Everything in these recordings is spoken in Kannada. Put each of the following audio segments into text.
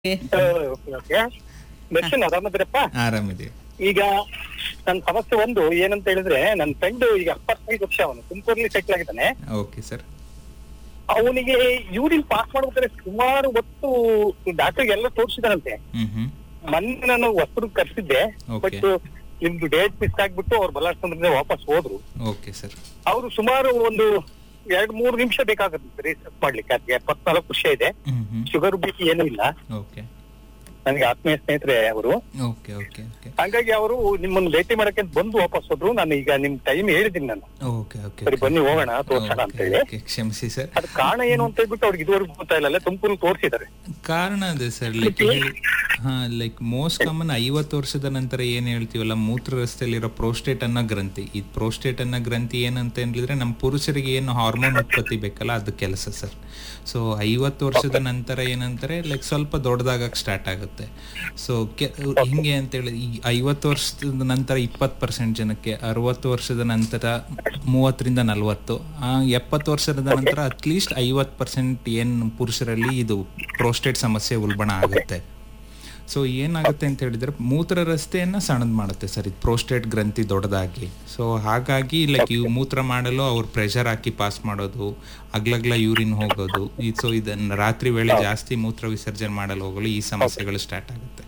ಓಕೆ ಓಕೆ ದರ್ಶನ್ ಆರಾಮದಿರಪ್ಪ ಆರಾಮಿದೀವಿ ಈಗ ನನ್ನ ಸಮಸ್ಯೆ ಒಂದು ಏನಂತ ಹೇಳಿದ್ರೆ ನನ್ನ ಫ್ರೆಂಡ್ ಈಗ ಎಪ್ಪತ್ತೈದು ವರ್ಷ ಅವನು ತುಮಕೂರಲ್ಲಿ ಸೆಟ್ಲ್ ಆಗಿದ್ದಾನೆ ಓಕೆ ಸರ್ ಅವನಿಗೆ ಯೂರಿನ್ ಪಾಸ್ ಮಾಡ್ಬೇಕಾದ್ರೆ ಸುಮಾರು ಹೊತ್ತು ಡಾಕ್ಟರ್ಗೆ ಎಲ್ಲ ತೋರಿಸಿದಾರಂತೆ ಹ್ಮ್ ಹ್ಮ್ ಮೊನ್ನೆ ನಾನು ಹೊಸರು ಕರ್ಸಿದ್ದೆ Okay. ಬಟ್ ನಿಮ್ದು ಡೇಟ್ ಮಿಸ್ ಆಗ್ಬಿಟ್ಟು ಅವ್ರು ಬಲಾರ್ಸಂದ್ರೆ ವಾಪಸ್ ಹೋದ್ರು ಓಕೆ ಸರ್ ಅವರು ಸುಮಾರು ಒಂದು ಎರಡ್ ಮೂರು ನಿಮಿಷ ಬೇಕಾಗುತ್ತೆ ರಿಸರ್ಚ್ ಮಾಡ್ಲಿಕ್ಕೆ ಅದಕ್ಕೆ ಎಪ್ಪತ್ನಾಲ್ಕು ವರ್ಷ ಇದೆ ಹ್ಮ್ ಹ್ಮ್ ಶುಗರ್ ಬಿ ಪಿ ಏನೂ ಇಲ್ಲ ಓಕೆ ನನಗೆ ಆತ್ಮೀಯ ಸ್ನೇಹಿತರೆ ಅವರು ಓಕೆ ಓಕೆ ಓಕೆ ಹಾಗಾಗಿ ಅವರು ನಿಮ್ಮನ್ನು ಭೇಟಿ ಮಾಡಕ್ಕೆ ಅಂತ ಬಂದು ವಾಪಸ್ ಹೋದ್ರು ನಾನು ಈಗ ನಿಮ್ ಟೈಮ್ ಹೇಳಿದ್ದೀನಿ ನಾನು ಓಕೆ ಓಕೆ ಸರಿ ಬನ್ನಿ ಹೋಗೋಣ ತೋರ್ಸೋಣ ಅಂತ ಹೇಳಿ ಓಕೆ ಕ್ಷಮಿಸಿ ಸರ್ ಅದ್ ಕಾರಣ ಏನು ಅಂತ ಹೇಳ್ಬಿಟ್ಟು ಅವ್ರಿಗೆ ಇದುವರೆಗೂ ಗೊತ್ತಾಯಿಲ್ಲ ತುಮಕೂರು ತೋರಿಸಿದ್ದಾರೆ ಕಾರಣ ಅದೇ ಸರ್ ಲೈಕ್ ಹಾ ಲೈಕ್ ಮೋಸ್ಟ್ ಕಾಮನ್ ಐವತ್ತು ವರ್ಷದ ನಂತರ ಏನ್ ಹೇಳ್ತೀವಲ್ಲ ಮೂತ್ರ ರಸ್ತೆಯಲ್ಲಿರೋ ಪ್ರೋಸ್ಟೇಟ್ ಅನ್ನೋ ಗ್ರಂಥಿ ಈ ಪ್ರೋಸ್ಟೇಟ್ ಅನ್ನೋ ಗ್ರಂಥಿ ಏನಂತ ಹೇಳಿದ್ರೆ ನಮ್ಮ ಪುರುಷರಿಗೆ ಏನು ಹಾರ್ಮೋನ್ ಉತ್ಪತ್ತಿ ಬೇಕಲ್ಲ ಅದು ಕೆಲಸ ಸರ್ ಸೊ ಐವತ್ತು ವರ್ಷದ ನಂತರ ಏನಂತಾರೆ ಲೈಕ್ ಸ್ವಲ್ಪ ದೊಡ್ಡದಾಗಕ್ಕೆ ಸ್ಟಾರ್ಟ್ ಆಗುತ್ತೆ ಸೊ ಹಿಂಗೆ ಅಂತೇಳಿ ಈ ಐವತ್ತು ವರ್ಷದ ನಂತರ ಇಪ್ಪತ್ತು ಪರ್ಸೆಂಟ್ ಜನಕ್ಕೆ ಅರವತ್ತು ವರ್ಷದ ನಂತರ ಮೂವತ್ತರಿಂದ ನಲವತ್ತು ಎಪ್ಪತ್ತು ವರ್ಷದ ನಂತರ ಅಟ್ಲೀಸ್ಟ್ ಐವತ್ತು ಪರ್ಸೆಂಟ್ ಏನು ಪುರುಷರಲ್ಲಿ ಇದು ಪ್ರೋಸ್ಟೇಟ್ ಸಮಸ್ಯೆ ಉಲ್ಬಣ ಆಗುತ್ತೆ ಸೊ ಏನಾಗುತ್ತೆ ಅಂತ ಹೇಳಿದ್ರೆ ಮೂತ್ರ ರಸ್ತೆಯನ್ನ ಸಣ್ಣದ್ ಮಾಡುತ್ತೆ ಸರ್ ಇದು ಪ್ರೋಸ್ಟೇಟ್ ಗ್ರಂಥಿ ದೊಡ್ಡದಾಗಿ ಸೊ ಹಾಗಾಗಿ ಲೈಕ್ ಇವು ಮೂತ್ರ ಮಾಡಲು ಅವ್ರು ಪ್ರೆಷರ್ ಹಾಕಿ ಪಾಸ್ ಮಾಡೋದು ಅಗ್ಲಗ್ಲ ಯೂರಿನ್ ಹೋಗೋದು ಈ ಸೊ ಇದನ್ನ ರಾತ್ರಿ ವೇಳೆ ಜಾಸ್ತಿ ಮೂತ್ರ ವಿಸರ್ಜನೆ ಮಾಡಲು ಹೋಗಲು ಈ ಸಮಸ್ಯೆಗಳು ಸ್ಟಾರ್ಟ್ ಆಗುತ್ತೆ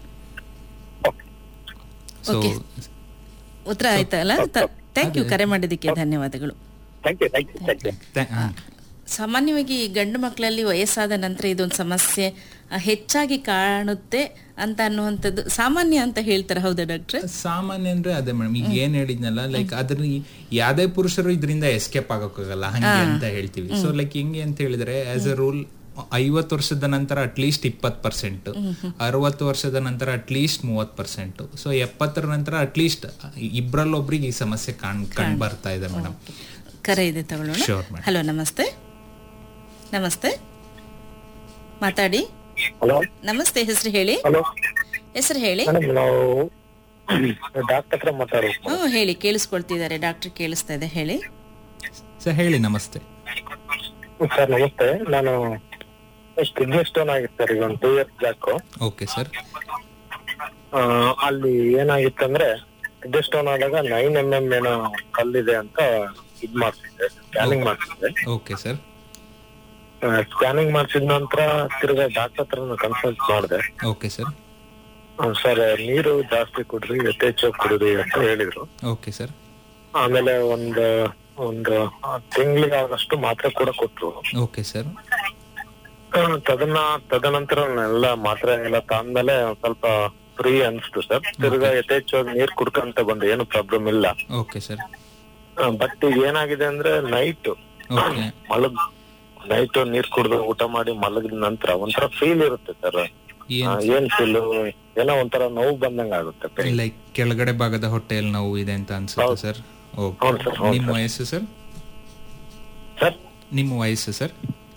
ಸೊ Okay. ಉತ್ತರ ಆಯ್ತಲ್ಲ ಥ್ಯಾಂಕ್ ಯು ಕರೆ ಮಾಡಿದ್ದಕ್ಕೆ ಧನ್ಯವಾದಗಳು thank you thank you thank you ಸಾಮಾನ್ಯವಾಗಿ ಗಂಡು ಮಕ್ಕಳಲ್ಲಿ ವಯಸ್ಸಾದ ನಂತರ ಇದೊಂದು ಸಮಸ್ಯೆ ಆ, ಹೆಚ್ಚಾಗಿ ಕಾಣುತ್ತೆ ಅಂತ ಅನ್ನುವಂಥದ್ದು ಸಾಮಾನ್ಯ ಅಂತ ಹೇಳ್ತಾರೆ ಹೌದಾ ಡಾಕ್ಟ್ರೆ ಸಾಮಾನ್ಯ ಅಂದ್ರೆ ಅದೇ ಮೇಡಮ್ ಈಗ ಏನ್ ಹೇಳಿದ್ನಲ್ಲ ಲೈಕ್ ಅದ್ರ ಯಾವ್ದೇ ಪುರುಷರು ಇದರಿಂದ ಎಸ್ಕೇಪ್ ಆಗೋಕ್ಕಾಗಲ್ಲ ಹಂಗೆ ಅಂತ ಹೇಳ್ತೀವಿ ಸೊ ಲೈಕ್ ಹೆಂಗೆ ಅಂತ ಹೇಳಿದ್ರೆ ಆಸ್ ಅ ರೂಲ್ ಐವತ್ತು ವರ್ಷದ ನಂತರ ಅಟ್ಲೀಸ್ಟ್ ಇಪ್ಪತ್ತು ಪರ್ಸೆಂಟ್ ಅರವತ್ತು ವರ್ಷದ ನಂತರ ಅಟ್ಲೀಸ್ಟ್ ಮೂವತ್ತು ಪರ್ಸೆಂಟ್ ಸೊ ಎಪ್ಪತ್ತರ ನಂತರ ಅಟ್ಲೀಸ್ಟ್ ಇಬ್ರಲ್ಲೊಬ್ರಿಗೆ ಈ ಸಮಸ್ಯೆ ಕಾಣ್ ಕಂಡು ಬರ್ತಾ ಇದೆ ಮೇಡಮ್ ಕರೆ ಇದೆ ತಗೊಳ್ಳೋಣ Sure, madam. ಹಲೋ ನಮಸ್ತೆ ನಮಸ್ತೆ ಮಾತಾಡಿ ಹಲೋ ನಮಸ್ತೆ ಹೆಸರು ಹೇಳಿ ಹಲೋ ಹೆಸರು ಹೇಳಿ ಮೇಡಮ್ ನಾವು ಡಾಕ್ಟರ್ ಹತ್ರ ಮಾತಾಡೋದು ಹ್ಞೂ ಹೇಳಿ ಕೇಳಿಸ್ಕೊಳ್ತಿದ್ದಾರೆ ಡಾಕ್ಟರ್ ಕೇಳಿಸ್ತಾ ಇದೆ ಹೇಳಿ ಸರ್ ಹೇಳಿ ನಮಸ್ತೆ ಸರ್ ನಮಸ್ತೆ ನಾನು ಕಿಡ್ನಿ ಸ್ಟೋನ್ ಆಗಿತ್ತು ಸರ್ ಈಗ ಒಂದು two years back okay sir ಅಲ್ಲಿ ಏನಾಗಿತ್ತಂದ್ರೆ ಕಿಡ್ನಿ ಸ್ಟೋನ್ ಆದಾಗ ನೈನ್ ಎಂ ಎಂ ಏನೋ ಕಲ್ಲಿದೆ ಅಂತ ಇದ್ ಮಾಡ್ತಿದ್ದೆ ಸ್ಕ್ಯಾನಿಂಗ್ ಮಾಡ್ತಿದ್ದೆ ಓಕೆ ಸರ್ ಸ್ಕ್ಯಾನಿಂಗ್ ಮಾಡ್ಸಿದ ನಂತರ ತಿರ್ಗಾ ಡಾಕ್ಟರ್ ಹತ್ರ ಕನ್ಸಲ್ಟ್ ಮಾಡಿದೆ ಓಕೆ ಸರ್ ಸರ್ ನೀರು ಜಾಸ್ತಿ ಕುಡ್ರಿ ಯಥೇಚ್ಛ ಕುಡಿರಿ ಅಂತ ಹೇಳಿದ್ರು ಓಕೆ ಸರ್ ಆಮೇಲೆ ಒಂದು ಒಂದು ತಿಂಗಳಿಗೆ ಆಗಷ್ಟು ಮಾತ್ರೆ ಕೂಡ ಕೊಟ್ರು ಓಕೆ ಸರ್ ಆ, ತದನ ತದನಂತರ ಎಲ್ಲ ಮಾತ್ರೆ ಎಲ್ಲ ತಾಂದ್ಮೇಲೆ ಒಂದ್ ಸ್ವಲ್ಪ ಫ್ರೀ ಅನ್ಸ್ತು ಸರ್ ತಿರ್ಗಾ ಯಥೇಚ್ಛವಾಗಿ ನೀರ್ ಕುಡ್ಕಂತ ಬಂದೆ ಏನು ಪ್ರಾಬ್ಲಮ್ ಇಲ್ಲ ಓಕೆ ಸರ್ ಬಟ್ ಏನಾಗಿದೆ ಅಂದ್ರೆ ನೈಟ್ ಓಕೆ ಮಲಗ್ ನೈಟ್ ನೀರ್ ಕುಡ್ದು ಊಟ ಮಾಡಿ ಮಲಗಿದ ನಂತರ ಒಂಥರ ಫೀಲ್ ಇರುತ್ತೆ ಸರ್ ಏನ್ ಏನ್ ಫೀಲ್ ಏನೋ ಒಂಥರ ನೋವು ಬಂದಂಗ ಆಗುತ್ತೆ pain. ಲೈಕ್ ಕೆಳಗಡೆ ಭಾಗದ ಹೊಟ್ಟೆಯಲ್ಲಿ ನೋವು ಇದೆ ಅಂತ ಅನ್ಸುತ್ತೆ ಸರ್ ಓಕೆ ಹೌದು ಸರ್, ಹೌದು ನಿಮ್ಮ ವಯಸ್ಸು ಸರ್ ಸರ್ ನಿಮ್ಮ ವಯಸ್ಸು sir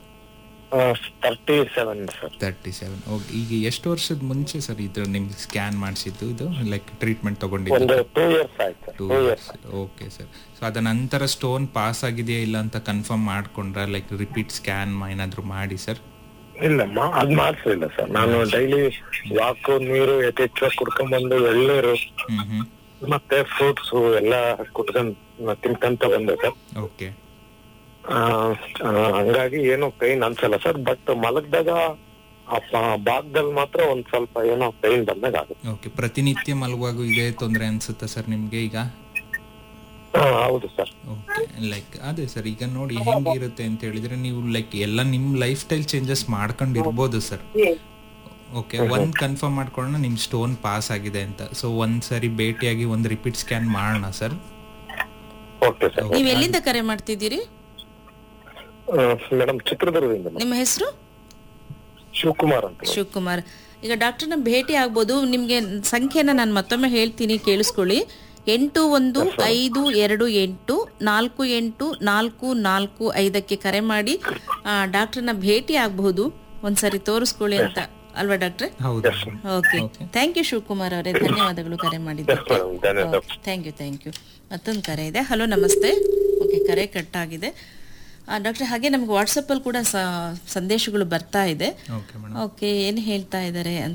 thirty seven sir thirty seven okay ಈಗ ಎಷ್ಟು ವರ್ಷದ ಮುಂಚೆ ಸರ್ ಇದು ನಿಮ್ಗೆ ಸ್ಕ್ಯಾನ್ ಮಾಡಿಸಿದ್ದು ಇದು ಲೈಕ್ ಟ್ರೀಟ್ಮೆಂಟ್ ತಗೊಂಡಿದ್ದು ಒಂದು ಟೂ ಇಯರ್ಸ್ ಆಯ್ತು two two years years okay sir so ಅದ ನಂತರ ಸ್ಟೋನ್ ಪಾಸ್ ಆಗಿದೆಯಾ ಇಲ್ಲ ಅಂತ ಕನ್ಫರ್ಮ್ ಮಾಡ್ಕೊಂಡ್ರ ಲೈಕ್ ರಿಪೀಟ್ ಸ್ಕ್ಯಾನ್ ಏನಾದ್ರು ಮಾಡಿ ಸರ್ ಇಲ್ಲಮ್ಮ ಅದ್ ಮಾಡ್ಸಲಿಲ್ಲ ಸರ್ ನಾನು ಡೈಲಿ ವಾಕು ನೀರು ಯಥೇಚ್ಛವಾಗಿ ಕುಡ್ಕೊಂಡ್ ಬಂದು ಎಳ್ನೀರು ಹ್ಮ್ ಹ್ಮ್ ಮತ್ತೆ ಫ್ರೂಟ್ಸ್ ಎಲ್ಲ ಕುಟ್ಕೊಂಡ್ ತಿನ್ಕಂತ ಬಂದೆ ಸರ್ ಓಕೆ ಆ, ಆ, ಹಂಗಾಗಿ ಏನು ಪೈನ್ ಅನ್ಸಲ್ಲ ಸರ್ ಬಟ್ ಮಲಗ್ದಾಗ ಆ ಪ- ಭಾಗದಲ್ಲಿ ಮಾತ್ರ ಒಂದ್ ಸ್ವಲ್ಪ ಏನೋ ಪೈನ್ ಬಂದಾಗ ಆಗುತ್ತೆ ಓಕೆ ಪ್ರತಿನಿತ್ಯ ಮಲಗುವಾಗ ಇದೇ ತೊಂದರೆ ಅನ್ಸುತ್ತಾ ಸರ್ ನಿಮ್ಗೆ ಈಗ ಹಾ, ಹೌದು ಸರ್ ಓಕೆ ಲೈಕ್ ಅದೇ ಸರ್ ಈಗ ನೋಡಿ ಹೆಂಗಿರುತ್ತೆ ಅಂತ ಹೇಳಿದ್ರೆ ನೀವು ಲೈಕ್ ಎಲ್ಲ ನಿಮ್ಮ ಲೈಫ್ ಸ್ಟೈಲ್ ಚೇಂಜಸ್ ಮಾಡ್ಕೊಂಡಿರ್ಬೋದು ಸರ್ ಓಕೆ ಒಂದ್ ಕನ್ಫರ್ಮ್ ಮಾಡ್ಕೊಳ್ಳೋಣ ನಿಮ್ ಸ್ಟೋನ್ ಪಾಸ್ ಆಗಿದೆ ಅಂತ ಸೊ ಒಂದ್ ಸರಿ ಭೇಟಿಯಾಗಿ ಒಂದ್ ರಿಪೀಟ್ ಸ್ಕ್ಯಾನ್ ಮಾಡೋಣ ಸರ್ ಓಕೆ ಸರ್ ನೀವು ಎಲ್ಲಿಂದ ಕರೆ ಮಾಡ್ತಿದ್ದೀರಿ ಮೇಡಮ್ ಚಿತ್ರದುರ್ಗದಿಂದ ನಿಮ್ಮ ಹೆಸರು ಶಿವಕುಮಾರ್ ಅಂತ ಶಿವಕುಮಾರ್ ಈಗ ಡಾಕ್ಟರ್ನ ಭೇಟಿ ಆಗ್ಬೋದು ನಿಮಗೆ ಸಂಖ್ಯೆನ ನಾನು ಮತ್ತೊಮ್ಮೆ ಹೇಳ್ತೀನಿ ಕೇಳಿಸ್ಕೊಳ್ಳಿ ಎಂಟು ಒಂದು ಐದು ಎರಡು ಎಂಟು ನಾಲ್ಕು ಎಂಟು ನಾಲ್ಕು ನಾಲ್ಕು ಐದಕ್ಕೆ ಕರೆ ಮಾಡಿ ಆ, ಡಾಕ್ಟರ್ನ ಭೇಟಿ ಆಗಬಹುದು ಒಂದ್ಸರಿ ತೋರಿಸ್ಕೊಳ್ಳಿ ಅಂತ ಅಲ್ವಾ ಡಾಕ್ಟ್ರೆ ಹೌದು ಓಕೆ ಥ್ಯಾಂಕ್ ಯು ಶಿವಕುಮಾರ್ ಅವರೇ ಧನ್ಯವಾದಗಳು ಕರೆ ಮಾಡಿದ್ದಕ್ಕೆ ಮೇಡಮ್ ಧನ್ಯವಾದ ಥ್ಯಾಂಕ್ ಯು ಥ್ಯಾಂಕ್ ಯು ಮತ್ತೊಂದು ಕರೆ ಇದೆ ಹಲೋ ನಮಸ್ತೆ ಓಕೆ ಕರೆ ಕಟ್ ಆಗಿದೆ ಡಾಕ್ಟರ್ ಹಾಗೆ ನಮ್ಗೆ ವಾಟ್ಸಪ್ಪಲ್ಲಿ ಕೂಡ ಸ- ಸಂದೇಶಗಳು ಬರ್ತಾ ಇದೆ ಓಕೆ ಮೇಡಮ್ ಓಕೆ ಏನು ಹೇಳ್ತಾ ಇದ್ದಾರೆ ಅಂತ